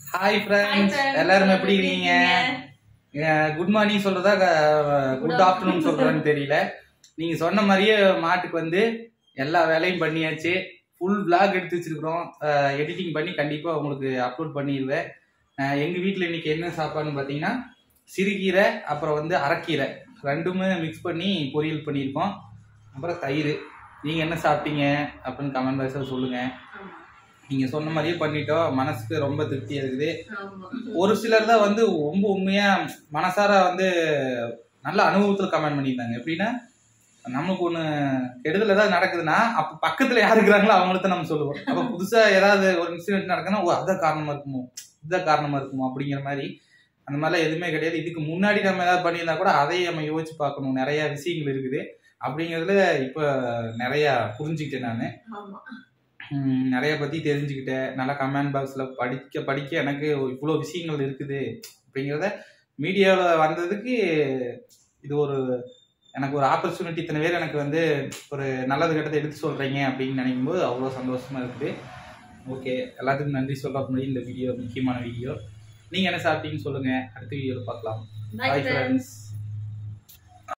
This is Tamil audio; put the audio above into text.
ஹாய் ஃப்ரெண்ட்ஸ் எல்லாரும் எப்படி இருக்கீங்க குட் மார்னிங் சொல்றதா குட் ஆஃப்டர்நூன் சொல்றேன்னு தெரியல நீங்க சொன்ன மாதிரியே மாட்டுக்கு வந்து எல்லா வேலையும் பண்ணியாச்சு ஃபுல் vlog எடுத்து வச்சிருக்கிறோம் எடிட்டிங் பண்ணி கண்டிப்பா உங்களுக்கு அப்லோட் பண்ணிடுவேன் அஹ் எங்க வீட்ல இன்னைக்கு என்ன சாப்பாடுன்னு பாத்தீங்கன்னா சிறுகீரை அப்புறம் வந்து அரைக்கீரை ரெண்டுமே மிக்ஸ் பண்ணி பொரியல் பண்ணியிருக்கோம் அப்புறம் தயிர் நீங்க என்ன சாப்பிட்டீங்க அப்படின்னு கமெண்ட் பாக்ஸில் சொல்லுங்க நீங்க சொன்ன மாதிரியே பண்ணிட்டோம் மனசுக்கு ரொம்ப திருப்தியா இருக்குது ஒரு சிலர் தான் வந்து ரொம்ப உண்மையா மனசார வந்து நல்ல அனுபவத்துல கமெண்ட் பண்ணியிருந்தாங்க எப்படின்னா நமக்கு ஒண்ணு கெடுதல் ஏதாவது நடக்குதுன்னா அப்ப பக்கத்துல யார் இருக்கிறாங்களோ அவங்களுக்கு நம்ம சொல்லுவோம் அப்ப புதுசா ஏதாவது ஒரு இன்சிடென்ட் நடக்குன்னா ஓ அதான் காரணமா இருக்குமோ இதான் காரணமா இருக்குமோ அப்படிங்கிற மாதிரி அந்த மாதிரிலாம் எதுவுமே கிடையாது இதுக்கு முன்னாடி நம்ம ஏதாவது பண்ணியிருந்தா கூட அதையும் நம்ம யோசிச்சு பார்க்கணும் நிறைய விஷயங்கள் இருக்குது அப்படிங்கிறதுல இப்ப நிறைய புரிஞ்சுக்கிட்டேன் நான் ம், நிறைய பத்தி தெரிஞ்சுக்கிட்டேன் நல்லா கமெண்ட் பாக்ஸ்ல படிக்க படிக்க எனக்கு இவ்வளோ விஷயங்கள் இருக்குது அப்படிங்கிறத மீடியாவில் வந்ததுக்கு இது ஒரு எனக்கு ஒரு ஆப்பர்ச்சுனிட்டி இத்தனை பேர் எனக்கு வந்து ஒரு நல்லது கெட்டதை எடுத்து சொல்றீங்க அப்படின்னு நினைக்கும் போது அவ்வளோ சந்தோஷமா இருக்குது ஓகே எல்லாத்துக்கும் நன்றி சொல்ல முடியும் இந்த வீடியோ முக்கியமான வீடியோ நீங்க என்ன சாப்பிட்டீங்கன்னு சொல்லுங்க அடுத்த வீடியோவில் பார்க்கலாம் பாய் ஃப்ரெண்ட்ஸ்